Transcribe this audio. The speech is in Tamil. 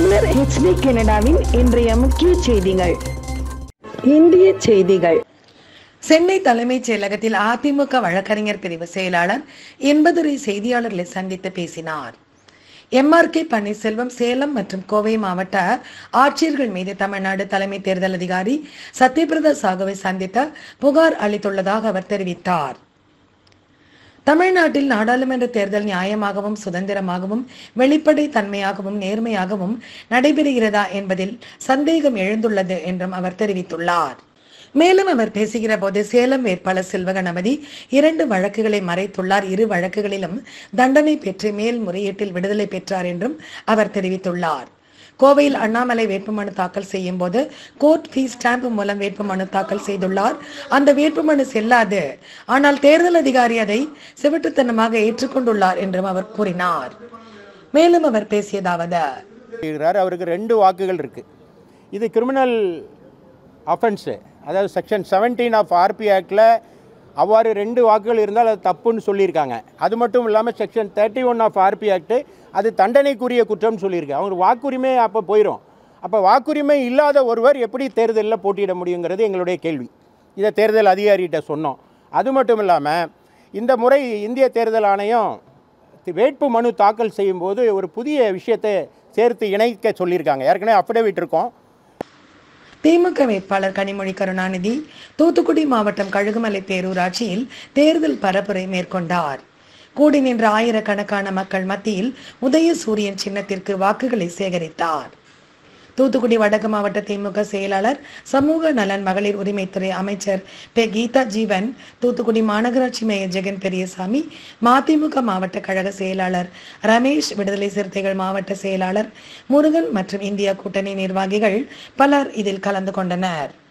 தமிழர் ஹெச்டி கனடாவின் இன்றைய முக்கிய செய்திகள் இந்திய செய்திகள் சென்னை தலைமைச் செயலகத்தில் அதிமுக வழக்கறிஞர் பிரிவு செயலாளர் எண்பதுரை செய்தியாளர்களை சந்தித்து பேசினார் எம்ஆர்கே பன்னீர்செல்வம் சேலம் மற்றும் கோவை மாவட்ட ஆட்சியர்கள் மீது தமிழ்நாடு தலைமை தேர்தல் அதிகாரி சத்யபிரதா சாகுவை சந்தித்த புகார் அளித்துள்ளதாக அவர் தெரிவித்தார் தமிழ்நாட்டில் நாடாளுமன்ற தேர்தல் நியாயமாகவும் சுதந்திரமாகவும் வெளிப்படை தன்மையாகவும் நேர்மையாகவும் நடைபெறுகிறதா என்பதில் சந்தேகம் எழுந்துள்ளது என்றும் அவர் தெரிவித்துள்ளார் மேலும் அவர் பேசுகிற போது சேலம் வேட்பாளர் செல்வ கணபதி இரண்டு வழக்குகளை மறைத்துள்ளார் இரு வழக்குகளிலும் தண்டனை பெற்று மேல்முறையீட்டில் விடுதலை பெற்றார் என்றும் அவர் தெரிவித்துள்ளார் கோவையில் அண்ணாமலை வேட்புமனு தாக்கல் செய்யும் போது கோர்ட் ஃபீஸ் ஸ்டாம்ப் மூலம் வேட்புமனு தாக்கல் செய்துள்ளார் அந்த வேட்புமனு செல்லாது ஆனால் தேர்தல் அதிகாரி அதை சிவட்டுத்தனமாக ஏற்றுக்கொண்டுள்ளார் என்றும் அவர் கூறினார் மேலும் அவர் பேசியதாவது இருக்கிறார் அவருக்கு ரெண்டு வாக்குகள் இருக்குது இது கிரிமினல் அஃபென்ஸு அதாவது செக்ஷன் 17 ஆஃப் ஆர்பி ஆக்டில் அவ்வாறு ரெண்டு வாக்குகள் இருந்தால் அது தப்புன்னு சொல்லியிருக்காங்க அது மட்டும் இல்லாமல் section thirty one of R ஆக்ட் அது தண்டனைக்குரிய குற்றம்னு சொல்லியிருக்கு அவங்க வாக்குரிமை அப்போ போயிடும் அப்போ வாக்குரிமை இல்லாத ஒருவர் எப்படி தேர்தலில் போட்டியிட முடியுங்கிறது எங்களுடைய கேள்வி இதை தேர்தல் அதிகாரிகிட்ட சொன்னோம் அது மட்டும் இல்லாமல் இந்த முறை இந்திய தேர்தல் ஆணையம் வேட்பு மனு தாக்கல் செய்யும்போது ஒரு புதிய விஷயத்தை சேர்த்து இணைக்க சொல்லியிருக்காங்க ஏற்கனவே அஃபிடவிட் இருக்கும் திமுக வேட்பாளர் கனிமொழி கருணாநிதி தூத்துக்குடி மாவட்டம் கழுகுமலை பேரூராட்சியில் தேர்தல் பரப்புரை மேற்கொண்டார் கூடி நின்ற ஆயிரக்கணக்கான மக்கள் மத்தியில் உதயசூரியன் சின்னத்திற்கு வாக்குகளை சேகரித்தார் தூத்துக்குடி வடக்கு மாவட்ட திமுக செயலாளர் சமூக நலன் மகளிர் உரிமைத்துறை அமைச்சர் பெ கீதா ஜீவன் தூத்துக்குடி மாநகராட்சி மேயர் ஜெகன் பெரியசாமி மதிமுக மாவட்ட கழக செயலாளர் ரமேஷ் விடுதலை சிறுத்தைகள் மாவட்ட செயலாளர் முருகன் மற்றும் இந்தியா கூட்டணி நிர்வாகிகள் பலர் இதில் கலந்து கொண்டனர்